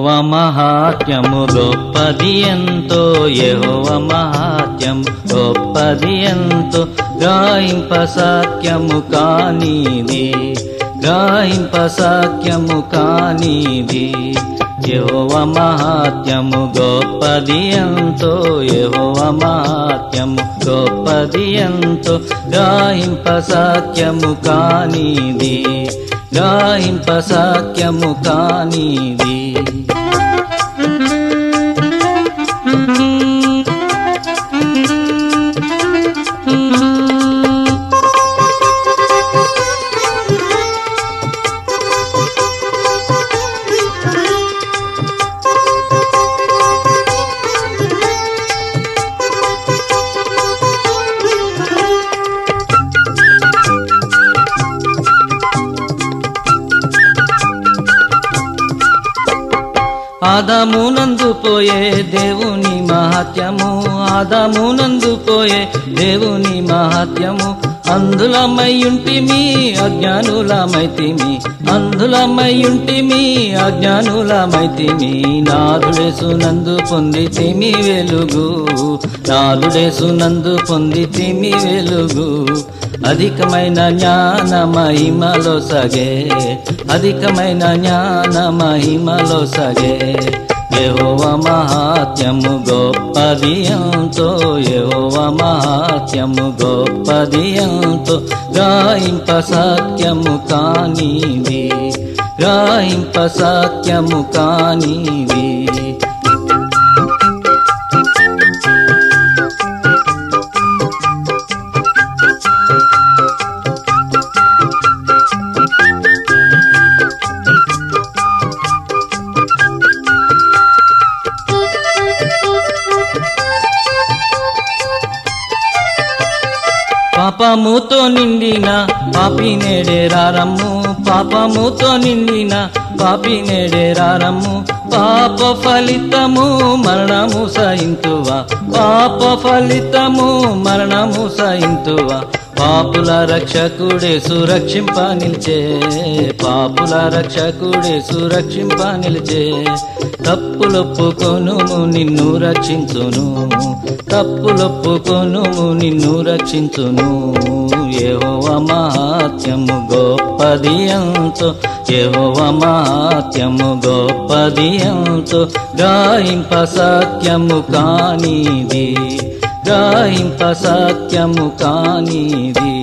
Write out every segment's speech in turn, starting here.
యెహోవ మహాత్యము గొప్పది ఎంతో యెహోవ మహాత్యం గొప్పది ఎంతో గాయింప సత్యము కానిది గాయింప సత్యము కానిది యెహోవ మహాత్యము గొప్పది ఎంతో యెహోవ మహాత్యము గొప్పది ఎంతో గాయింప సత్యము కానిది గాయింప సత్యము కానిది ఆదామునందు పోయే దేవుని మహత్యము ఆదామునందు పోయే దేవుని మహత్యము అందులమయ్యుంటిమి అజ్ఞానులమైతిమి అందులమయ్యుంటిమి అజ్ఞానులమైతిమి నాదుడేసునందు పొందితిమి వెలుగు నాదుడేసునందు పొందితిమి వెలుగు అధికమైన జ్ఞాన మహిమలో సగే అధికమైన జ్ఞాన మహిమలో సగే యెహోవ మహాత్యము గొప్పది ఎంతో యెహోవ మహాత్యము గొప్పది ఎంతో గాయింప సత్యము కానిది గాయింప సత్యము కానిది పాపముతో నిండిన పాపి నేడేరారమ్ము పాపముతో నిండిన పాపి నేడేరారమ్ము పాప ఫలితము మరణము సహింతువా పాప ఫలితము మరణము సహింతువా పాపుల రక్షకుడే సురక్షింప నిలిచే పాపుల రక్షకుడే సురక్షింప నిలిచే తప్పులొప్పుకొను నిన్ను రక్షించును తప్పులొప్పుకొను నిన్ను రక్షించును యెహోవ మహాత్యము గొప్పది ఎంతో యెహోవ మహాత్యము గొప్పది ఎంతో గాయింప సత్యము కానిది గాయింప సత్యము కానిది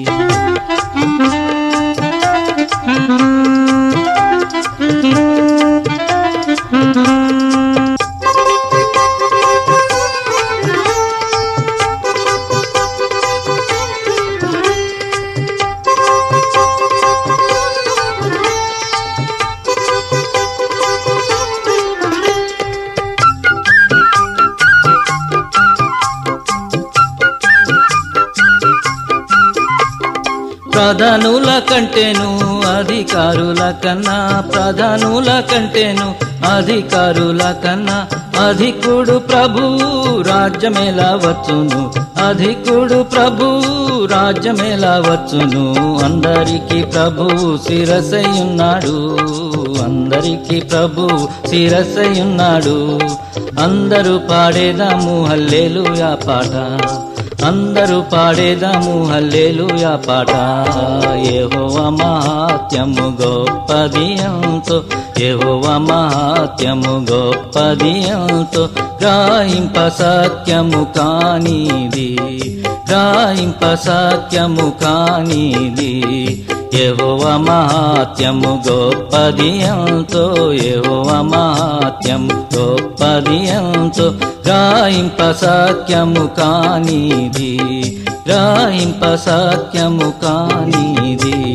ప్రధానుల కంటేను అధికారుల కన్నా ప్రధానుల కంటేను అధికారుల కన్నా అధికుడు ప్రభు రాజ్యమేలా వచ్చును అధికుడు ప్రభు రాజ్యమేలా వచ్చును అందరికీ ప్రభు శిరసయ్యున్నాడు అందరికీ ప్రభు శిరసయ్యున్నాడు అందరూ పాడేదాము హల్లేలుయా పాట అందరూ పాడేదాము హల్లేలుయా పాట యెహోవ మహాత్యము గొప్పది ఎంతో యెహోవ మహాత్యము గొప్పది ఎంతో గాయింప సత్యము కానిది గాయింప సత్యము కానిది యెహోవ మహాత్యము గొప్పది ఎంతో యెహోవ మహాత్యము గొప్పది ఎంతో గాయింప సత్యము కానిది గాయింప సత్యము కానిది